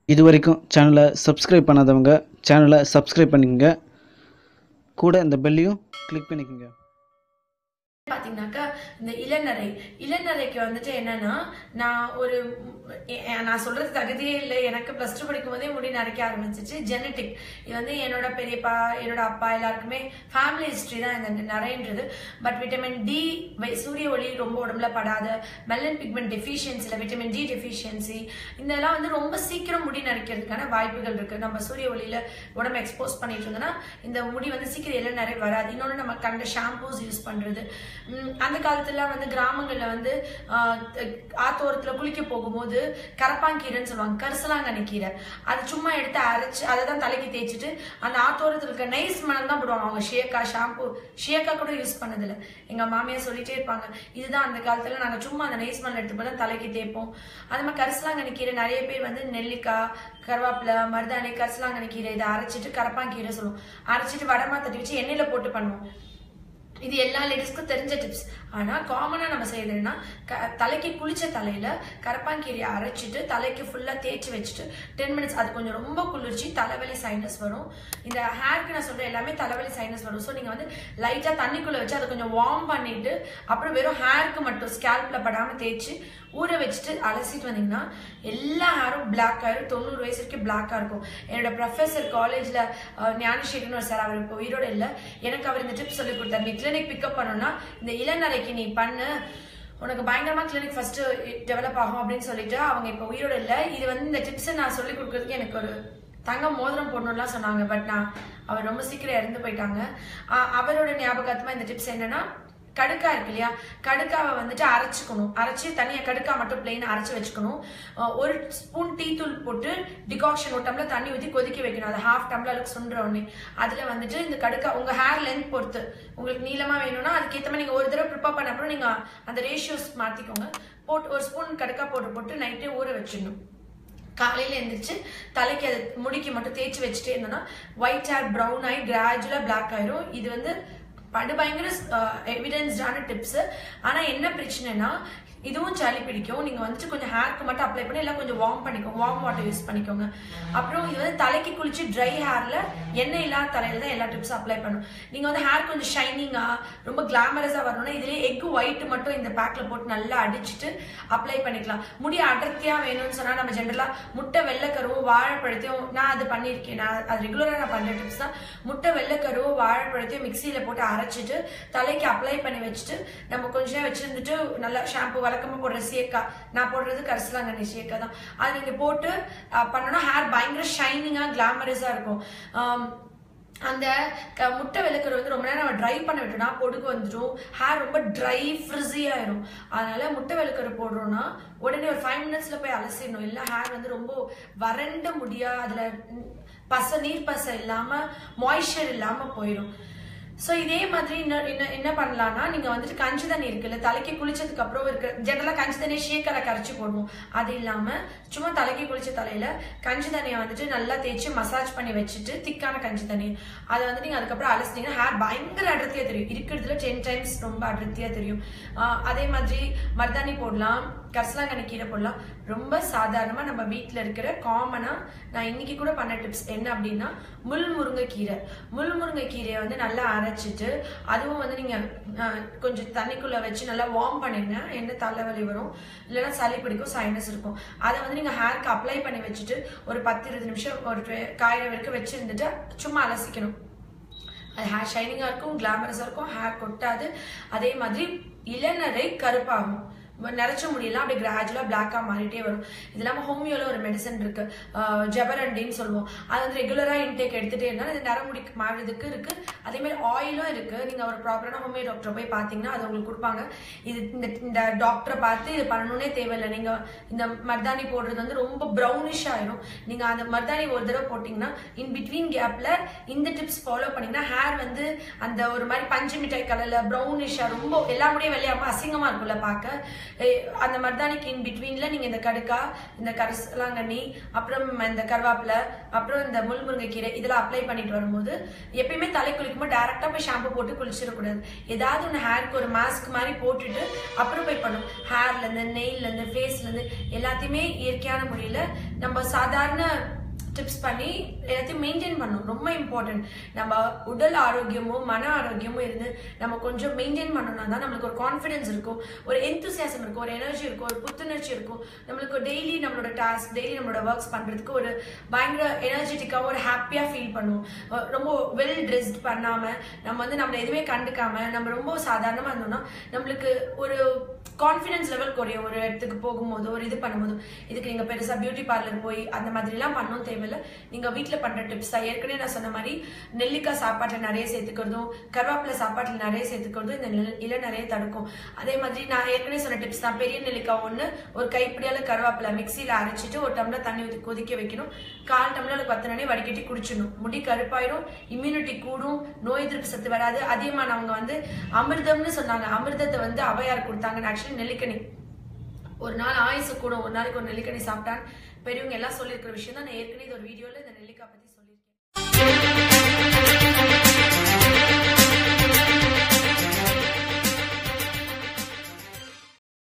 இது வரைக்கும் சேனலை சப்ஸ்கிரைப் பண்ணாதவங்க சேனலை சப்ஸ்கிரைப் பண்ணிக்கங்க கூட இந்த பெல்லையும் கிளிக் பண்ணிக்கோங்க பார்த்தீங்கன்னாக்கா இந்த இளநரை இளநரைக்கு வந்துட்டு என்னன்னா நான் ஒரு எ- நான் சொல்றது தகுதியே இல்லை எனக்கு ப்ளஸ் டூ படிக்கும் போதே முடி நரைக்க ஆரம்பிச்சிச்சு ஜெனட்டிக் இது வந்து என்னோட பெரியப்பா என்னோட அப்பா எல்லாருக்குமே ஃபேமிலி ஹிஸ்ட்ரி தான் இந்த நிறைன்றது பட் விட்டமின் டி சூரிய ஒளி ரொம்ப உடம்புல படாத மெலன் பிக்மெண்ட் டெஃபிஷியன்சியில் விட்டமின் டி டெஃபிஷியன்சி இதெல்லாம் வந்து ரொம்ப சீக்கிரம் முடி நரைக்கிறதுக்கான வாய்ப்புகள் இருக்கு நம்ம சூரிய ஒளியில உடம்பு எக்ஸ்போஸ் பண்ணிட்டு இருந்தோம்னா இந்த முடி வந்து சீக்கிரம் எல்லாம் நிறைய வராது இன்னொன்று நம்ம கண்ட ஷாம்பூஸ் யூஸ் பண்றது உம் அந்த காலத்துல வந்து கிராமங்கள்ல வந்து ஆஹ், ஆத்தோரத்துல குளிக்க போகும்போது கரப்பாங்கீரைன்னு சொல்லுவாங்க கரிசலாங்கண்ணி கீரை அது சும்மா எடுத்து அரைச்சு அதை தான் தலைக்கு தேய்ச்சிட்டு அந்த ஆத்தோரத்துல இருக்க நைஸ் மணல் தான் போடுவாங்க அவங்க ஷியக்கா ஷாம்பு ஷியக்கா கூட யூஸ் பண்ணதில்ல எங்க மாமியார் சொல்லிட்டே இருப்பாங்க இதுதான் அந்த காலத்துல நாங்க சும்மா அந்த நைஸ் மணல் எடுத்து போய் தான் தலைக்கு தேய்ப்போம் அது மாதிரி கரிசலாங்கண்ணி கீரை நிறைய பேர் வந்து நெல்லிக்காய் கருவேப்பிலை மருதாணி கரிசலாங்கண்ணி கீரை இதை அரைச்சிட்டு கரப்பாங்கீரை சொல்லுவோம் அரைச்சிட்டு வடமா தட்டி வச்சு எண்ணெயில போட்டு பண்ணுவோம் இது எல்லா லேடிஸ்க்கும் தெரிஞ்ச டிப்ஸ் ஆனா காமனா நம்ம செய்யறது என்னன்னா க- தலைக்கு குளிச்ச தலையில கரப்பாங்கீரையை அரைச்சிட்டு தலைக்கு ஃபுல்லா தேய்ச்சி வச்சுட்டு டென் மினிட்ஸ் அது கொஞ்சம் ரொம்ப குளிர்ச்சி தலைவலி சைனஸ் வரும் இந்த ஹேர்க்கு நான் சொல்ற எல்லாமே தலைவலி சைனஸ் வரும் ஸோ நீங்க வந்து லைட்டா தண்ணிக்குள்ள வச்சு அதை கொஞ்சம் வார்ம் பண்ணிட்டு அப்புறம் வெறும் ஹேருக்கு மட்டும் ஸ்கேல்ப்ல படாம தேய்ச்சி ஊற வச்சுட்டு அலசிட்டு வந்தீங்கன்னா எல்லா ஹேரும் பிளாக் ஆயிரும் தொண்ணூறு வயசு வரைக்கும் பிளாக்கா இருக்கும் என்னோட ப்ரொஃபசர் காலேஜ்ல ஞானசேகரன் ஒரு சார் அவர் இப்போ உயிரோட இல்ல எனக்கு அவர் இந்த டிப்ஸ் சொல்லி கொடுத்தாரு நீ கிளினிக் பிக்கப் பண்ணணும்னா இந்த இளநரைக்கு நீ பண்ணு உனக்கு பயங்கரமா கிளினிக் ஃபர்ஸ்ட் டெவலப் ஆகும் அப்படின்னு சொல்லிட்டு அவங்க இப்போ உயிரோட இல்ல இது வந்து இந்த டிப்ஸ் நான் சொல்லி கொடுக்கறதுக்கு எனக்கு ஒரு தங்க மோதிரம் போடணும்லாம் சொன்னாங்க பட் நான் அவர் ரொம்ப சீக்கிரம் இறந்து போயிட்டாங்க ஆஹ் அவரோட ஞாபகார்த்தமா இந்த டிப்ஸ் என்னன்னா கடுக்கா இருக்கு இல்லையா கடுக்காவை வந்துட்டு அரைச்சுக்கணும் அரைச்சு தனியா கடுக்கா மட்டும் பிளெயின் அரைச்சு வச்சுக்கணும் அஹ் ஒரு ஸ்பூன் டீ தூள் போட்டு டிகாக்ஷன் ஒரு டம்ளர் தண்ணி ஊற்றி கொதிக்க வைக்கணும் அது ஹாஃப் டம்ளருக்கு சுண்டுற உடனே அதுல வந்துட்டு இந்த கடுக்கா உங்க ஹேர் லென்த் பொறுத்து உங்களுக்கு நீளமா வேணும்னா அதுக்கேற்ற மாதிரி நீங்க ஒரு தடவை ப்ரிப்பேர் பண்ண அப்புறம் நீங்க அந்த ரேஷியோஸ் மாத்திக்கோங்க போட்டு ஒரு ஸ்பூன் கடுக்கா போட்டு போட்டு நைட்டே ஊற வச்சிடணும் காலையில எந்திரிச்சு தலைக்கு அது முடிக்கு மட்டும் தேய்ச்சி வச்சுட்டே இருந்தோம்னா ஒயிட் ஹேர் ப்ரௌன் ஆகி கிராஜுவலா பிளாக் ஆயிரும் இது வந்து படு பயங்கர எவிடன்ஸ்டான டிப்ஸ் ஆனா என்ன பிரச்சனைனா இதுவும் சளி பிடிக்கும் நீங்க வந்துட்டு கொஞ்சம் ஹேர்க்கு மட்டும் அப்ளை பண்ணி இல்லை கொஞ்சம் வார்ம் பண்ணிக்கோங்க வார்ம் வாட்டர் யூஸ் பண்ணிக்கோங்க அப்புறம் இது வந்து தலைக்கு குளிச்சு ட்ரை ஹேர்ல எண்ணெய் இல்லாத தலையில தான் எல்லா டிப்ஸும் அப்ளை பண்ணும் நீங்க வந்து ஹேர் கொஞ்சம் ஷைனிங்கா ரொம்ப கிளாமரஸா வரணும்னா இதுலயே எக் ஒயிட் மட்டும் இந்த பேக்ல போட்டு நல்லா அடிச்சுட்டு அப்ளை பண்ணிக்கலாம் முடி அடர்த்தியா வேணும்னு சொன்னா நம்ம ஜென்ரலா முட்டை வெள்ளைக்கருவும் வாழைப்பழத்தையும் நான் அது பண்ணியிருக்கேன் நான் அது ரெகுலரா நான் பண்ற டிப்ஸ் தான் முட்டை வெள்ளைக்கருவும் வாழைப்பழத்தையும் மிக்சியில போட்டு அரைச்சிட்டு தலைக்கு அப்ளை பண்ணி வச்சுட்டு நம்ம கொஞ்ச நேரம் வச்சிருந்துட்டு நல்லா ஷாம்பு வழக்கமா போடுற சேக்கா நான் போடுறது கரிசலாங்கண்ணி சேக்கா தான் அது நீங்க போட்டு அஹ், பண்ணோம்னா ஹேர் பயங்கர ஷைனிங்கா கிளாமரஸா இருக்கும் ஆம், அந்த க- முட்டை விளக்குற வந்து ரொம்ப நேரம் நம்ம ட்ரை பண்ண விட்டோம்னா பொடுகு வந்துடும் ஹேர் ரொம்ப ட்ரை ஃப்ரிஸி ஆயிரும் அதனால முட்டை விளக்குற போடுறோம்னா உடனே ஒரு ஃபைவ் மினிட்ஸ்ல போய் அலசிடணும் இல்லை ஹேர் வந்து ரொம்ப வறண்ட முடியா அதுல ம், பச நீர் பசை இல்லாம மாய்ஸ்சர் இல்லாம போயிடும் ஸோ இதே மாதிரி இன்னும் என்ன என்ன பண்ணலாம்னா நீங்க வந்துட்டு கஞ்சி தண்ணி இருக்குல்ல தலைக்கு குளிச்சதுக்கு அப்புறம் இருக்க ஜென்ரலா கஞ்சி தண்ணியை ஷேக்கரை கரைச்சி போடுவோம் அது இல்லாம சும்மா தலைக்கு குளிச்ச தலையில கஞ்சி தண்ணியை வந்துட்டு நல்லா தேய்ச்சி மசாஜ் பண்ணி வச்சுட்டு திக்கான கஞ்சி தண்ணி அதை வந்து நீங்க அதுக்கப்புறம் அலசினீங்கன்னா ஹேர் பயங்கர அடர்த்தியா தெரியும் இருக்கிறதுல டென் டைம்ஸ் ரொம்ப அடர்த்தியா தெரியும் ஆஹ் அதே மாதிரி மருதாணி போடலாம் கரிசலாங்கண்ணி கீரை போடலாம் ரொம்ப சாதாரணமா நம்ம வீட்ல இருக்கிற காமனா நான் இன்னைக்கு கூட பண்ண டிப்ஸ் என்ன அப்படின்னா முள் முருங்கை கீரை முள் முருங்கை கீரையை வந்து நல்லா அரைச்சிட்டு அதுவும் வந்து நீங்க அஹ், கொஞ்சம் தண்ணிக்குள்ள வச்சு நல்லா வார்ம் பண்ணிருங்க என்ன தலைவலி வரும் இல்லைன்னா சளி பிடிக்கும் சைனஸ் இருக்கும் அதை வந்து நீங்க ஹேருக்கு அப்ளை பண்ணி வச்சுட்டு ஒரு பத்து இருபது நிமிஷம் ஒரு twe- காயிற வரைக்கும் வச்சிருந்துட்டு சும்மா அலசிக்கணும் அது ஹேர் ஷைனிங்காக இருக்கும் கிளாமரஸாக இருக்கும் ஹேர் கொட்டாது அதே மாதிரி இளநரை கருப்பாகும் வ- நரைச்ச முடியெல்லாம் அப்படியே கிராஜுவலாக பிளாக்காக மாறிட்டே வரும் இது இல்லாமல் ஹோமியோல ஒரு மெடிசன் இருக்கு ஆஹ் ஜெபரண்டின்னு சொல்லுவோம் அது வந்து ரெகுலராக இன்டேக் எடுத்துகிட்டே இருந்தால் இது நரமுடி மாறுறதுக்கு இருக்கு அதே மாதிரி ஆயிலும் இருக்கு நீங்கள் ஒரு ப்ராப்பரான ஹோமியோ டாக்டர் போய் பார்த்தீங்கன்னா அது உங்களுக்கு கொடுப்பாங்க இது இந்த இந்த டாக்டரை பார்த்து இது பண்ணணும்னே தேவையில்லை நீங்கள் இந்த மர்தானி போடுறது வந்து ரொம்ப ப்ரௌனிஷ் ஆயிரும் நீங்கள் அந்த மர்தானி ஒரு தடவை போட்டிங்கன்னா இன் பிட்வீன் கேப்பில் இந்த டிப்ஸ் ஃபாலோ பண்ணீங்கன்னா ஹேர் வந்து அந்த ஒரு மாதிரி பஞ்சு மிட்டாய் கலர்ல ப்ரௌனிஷா ரொம்ப எல்லா முடியும் வெள்ளையாம அசிங்கமா இருக்கும்ல பார்க்க ஏய், அந்த மர்தானிக்கு இன் பிட்வீன்ல நீங்க இந்த கடுக்கா இந்த கரிசலாங்கண்ணி அப்புறம் இந்த கருவேப்பிலை அப்புறம் இந்த முள்முருங்கை கீரை இதெல்லாம் அப்ளை பண்ணிட்டு வரும்போது எப்பயுமே தலை குளிக்கும்போது டேரக்டா போய் ஷாம்பு போட்டு குளிச்சிடக்கூடாது ஏதாவது ஒன்று ஹேருக்கு ஒரு மாஸ்க் மாதிரி போட்டுட்டு அப்புறம் போய் பண்ணும் ஹேர்ல இருந்து நெயில்ல இருந்து ஃபேஸ்ல இருந்து எல்லாத்தையுமே இயற்கையான முறையில நம்ம சாதாரண டிப்ஸ் பண்ணி எல்லாத்தையும் மெயின்டைன் பண்ணணும் ரொம்ப இம்பார்ட்டன்ட் நம்ம உடல் ஆரோக்கியமும் மன ஆரோக்கியமும் இருந்து நம்ம கொஞ்சம் மெயின்டைன் பண்ணோம்னா தான் நம்மளுக்கு ஒரு கான்ஃபிடன்ஸ் இருக்கும் ஒரு எந்தூசியாசம் இருக்கும் ஒரு எனர்ஜி இருக்கும் ஒரு புத்துணர்ச்சி இருக்கும் நம்மளுக்கு டெய்லி நம்மளோட டாஸ்க் டெய்லி நம்மளோட ஒர்க்ஸ் பண்றதுக்கு ஒரு பயங்கர எனர்ஜெட்டிக்காக ஒரு ஹாப்பியா ஃபீல் பண்ணுவோம் அஹ் ரொம்ப வெல் ட்ரெஸ்ட் பண்ணாம நம்ம வந்து நம்மள எதுவுமே கண்டுக்காம நம்ம ரொம்ப சாதாரணமா இருந்தோம்னா நம்மளுக்கு ஒரு கான்ஃபிடன்ஸ் லெவல் குறையும் ஒரு இடத்துக்கு போகும்போது ஒரு இது பண்ணும்போது இதுக்கு நீங்க பெருசா பியூட்டி பார்லர் போய் அந்த மாதிரி எல்லாம் பண்ணணும் தேவையில்ல நீங்க வீட்ல பண்ற டிப்ஸ் தான் ஏற்கனவே நான் சொன்ன மாதிரி நெல்லிக்காய் சாப்பாட்டுல நிறைய சேர்த்துக்கிறதும் கருவேப்பிலை சாப்பாட்டுல நிறைய சேர்த்துக்கிறதும் இந்த நில- இலை நிறைய தடுக்கும் அதே மாதிரி நான் ஏற்கனவே சொன்ன டிப்ஸ் தான் பெரிய நெல்லிக்காய் ஒண்ணு ஒரு கைப்பிடியால கருவேப்பிலை மிக்சியில அரைச்சிட்டு ஒரு டம்ளர் தண்ணி ஊத்தி கொதிக்க வைக்கணும் கால் டம்ளர் பத்து நாளே வடிகட்டி குடிச்சிடணும் முடி கருப்பாயிரும் இம்யூனிட்டி கூடும் நோய் எதிர்ப்பு சத்து வராது அதிகமானவங்க வந்து அமிர்தம்னு சொன்னாங்க அமிர்தத்தை வந்து அவையார் கொடுத்தாங்க ஆக்சுவலி நெல்லிக்கனி ஒரு நாள் ஆயுசு கூட ஒரு நாளைக்கு ஒரு நெல்லிக்கனி சாப்பிட்டான் பெரியவங்க எல்லாம் சொல்லியிருக்கிற விஷயம் தான் நான் ஏற்கனவே இது ஒரு வீடியோல இந்த நெல்லிக்காய் பத்தி சொன்னேன்